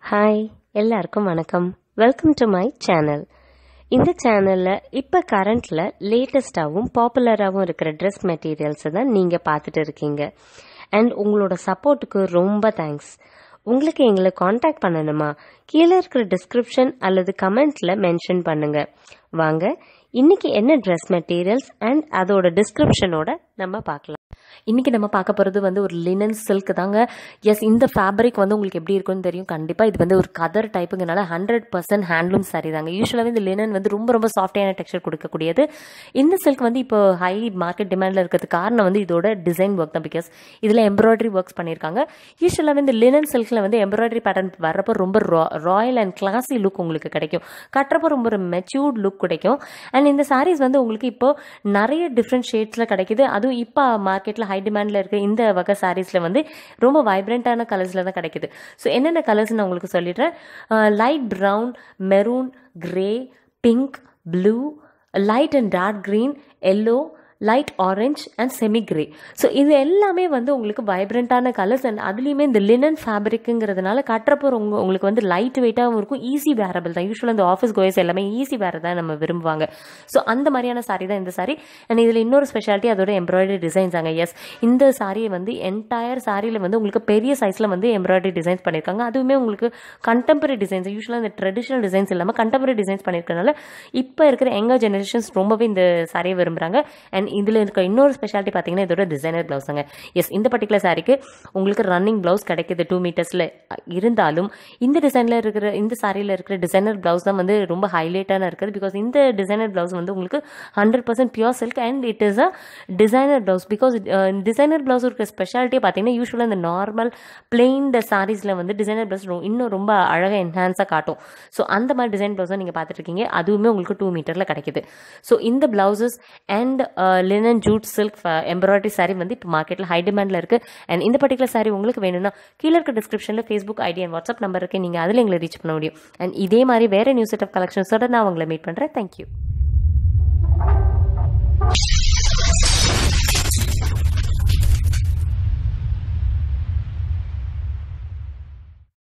hi எல்லாருக்கும் வணக்கம் welcome to my channel இந்த சேனலில் இப்போ கரண்ட்டில் லேட்டஸ்ட்டாகவும் பாப்புலராகவும் இருக்கிற ட்ரெஸ் மெட்டீரியல்ஸை தான் நீங்கள் பார்த்துட்டு இருக்கீங்க அண்ட் உங்களோட சப்போர்ட்டுக்கு ரொம்ப தேங்க்ஸ் உங்களுக்கு எங்களை காண்டாக்ட் பண்ணணுமா கீழே இருக்கிற டிஸ்கிரிப்ஷன் அல்லது கமெண்ட்டில் மென்ஷன் பண்ணுங்க வாங்க இன்னைக்கு என்ன ட்ரெஸ் மெட்டீரியல்ஸ் அண்ட் அதோட டிஸ்கிரிப்ஷனோட நம்ம பார்க்கலாம் இன்னைக்கு நம்ம பார்க்க போகிறது வந்து ஒரு லினன் சில்க் தாங்க எஸ் இந்த ஃபேப்ரிக் வந்து உங்களுக்கு எப்படி இருக்கும்னு தெரியும் கண்டிப்பாக இது வந்து ஒரு கதர் டைப்புங்கனால ஹண்ட்ரட் பர்சன்ட் ஹேண்ட்லூம் சாரி தாங்க யூஸ்வலாகவே இந்த லினன் வந்து ரொம்ப ரொம்ப சாஃப்டான டெக்ஸ்சர் கொடுக்கக்கூடியது இந்த சில்க் வந்து இப்போ ஹை மார்க்கெட் டிமாண்டில் இருக்கிறதுக்கு காரணம் வந்து இதோட டிசைன் ஒர்க் தான் பிகாஸ் இதில் எம்ப்ராய்டரி ஒர்க்ஸ் பண்ணியிருக்காங்க யூஸ்வலாகவே இந்த லினன் சில்கில் வந்து எம்ப்ராய்டரி பேட்டர்ன் வர்றப்போ ரொம்ப ராயல் அண்ட் கிளாசி லுக் உங்களுக்கு கிடைக்கும் கட்டுறப்போ ரொம்ப ஒரு மெச்சூர்ட் லுக் கிடைக்கும் அண்ட் இந்த சாரீஸ் வந்து உங்களுக்கு இப்போ நிறைய டிஃப்ரெண்ட் ஷேட்ஸில் கிடைக்குது அதுவும் இப்போ மார்க்கெட்டில் ஹை டிமாண்டில் இருக்க இந்த வகை சாரீஸில் வந்து ரொம்ப வைப்ரண்ட்டான கலர்ஸில் தான் கிடைக்குது ஸோ என்னென்ன கலர்ஸ் நான் உங்களுக்கு சொல்லிடுறேன் light brown maroon grey pink blue light and dark green yellow light orange and semi grey so இது எல்லாமே வந்து உங்களுக்கு வைப்ரண்ட்டான கலர்ஸ் அண்ட் அதுலேயுமே இந்த லினன் ஃபேப்ரிக்குங்கிறதுனால கட்டுறப்போ உங்க உங்களுக்கு வந்து லைட் வெயிட்டாகவும் இருக்கும் ஈஸி வேரபிள் தான் யூஸ்வலாக இந்த ஆஃபீஸ் கோயஸ் எல்லாமே ஈஸி வேறு தான் நம்ம விரும்புவாங்க ஸோ அந்த மாதிரியான சாரி தான் இந்த சாரி அண்ட் இதில் இன்னொரு ஸ்பெஷாலிட்டி அதோட எம்ப்ராய்டரி டிசைன்ஸ் ஆங்க எஸ் இந்த சாரியை வந்து என்டையர் சாரியில் வந்து உங்களுக்கு பெரிய சைஸில் வந்து எம்ப்ராய்டரி டிசைன்ஸ் பண்ணியிருக்காங்க அதுவுமே உங்களுக்கு கண்டெம்பரரி டிசைன்ஸ் யூஸ்வலாக இந்த ட்ரெடிஷனல் டிசைன்ஸ் இல்லாமல் கண்டெம்பரரி டிசைன்ஸ் பண்ணியிருக்கனால இப்போ இருக்கிற யங்கர் ஜெனரேஷன்ஸ் ரொம்பவே இந்த சாரியை விரும்புகிறாங்க அண்ட் இதில் இருக்க இன்னொரு ஸ்பெஷாலிட்டி பார்த்தீங்கன்னா இதோட டிசைனர் ப்ளவுஸுங்க எஸ் இந்த பர்டிகுலர் சாரிக்கு உங்களுக்கு ரன்னிங் ப்ளவுஸ் கிடைக்குது டூ மீட்டர்ஸில் இருந்தாலும் இந்த டிசைனில் இருக்கிற இந்த சாரியில் இருக்கிற டிசைனர் ப்ளவுஸ் தான் வந்து ரொம்ப ஹைலைட்டான இருக்குது பிகாஸ் இந்த டிசைனர் ப்ளவுஸ் வந்து உங்களுக்கு hundred percent pure silk and it is a designer blouse because designer blouse இருக்கிற ஸ்பெஷாலிட்டியை பார்த்தீங்கன்னா யூஸ்வலாக இந்த நார்மல் பிளெயின் இந்த சாரீஸில் வந்து டிசைனர் ப்ளவுஸ் இன்னும் ரொம்ப அழகாக என்ஹான்ஸாக காட்டும் ஸோ அந்த மாதிரி டிசைன் ப்ளவுஸை நீங்கள் பார்த்துட்டு இருக்கீங்க அதுவுமே உங்களுக்கு டூ மீட்டரில் கிடைக்குது ஸோ இந்த blouses and linen jute silk embroidery sari வந்து இப்போ மார்க்கெட்டில் ஹை டிமாண்டில் இருக்குது அண்ட் இந்த பர்டிகுலர் சாரி உங்களுக்கு வேணும்னா கீழே இருக்க டிஸ்கிரிப்ஷனில் Facebook ID and WhatsApp number இருக்குது நீங்கள் அதில் எங்களை ரீச் பண்ண முடியும் அண்ட் இதே மாதிரி வேறு நியூஸ் செட் ஆஃப் கலெக்ஷன்ஸோட நான் உங்களை மீட் பண்ணுறேன் தேங்க்யூ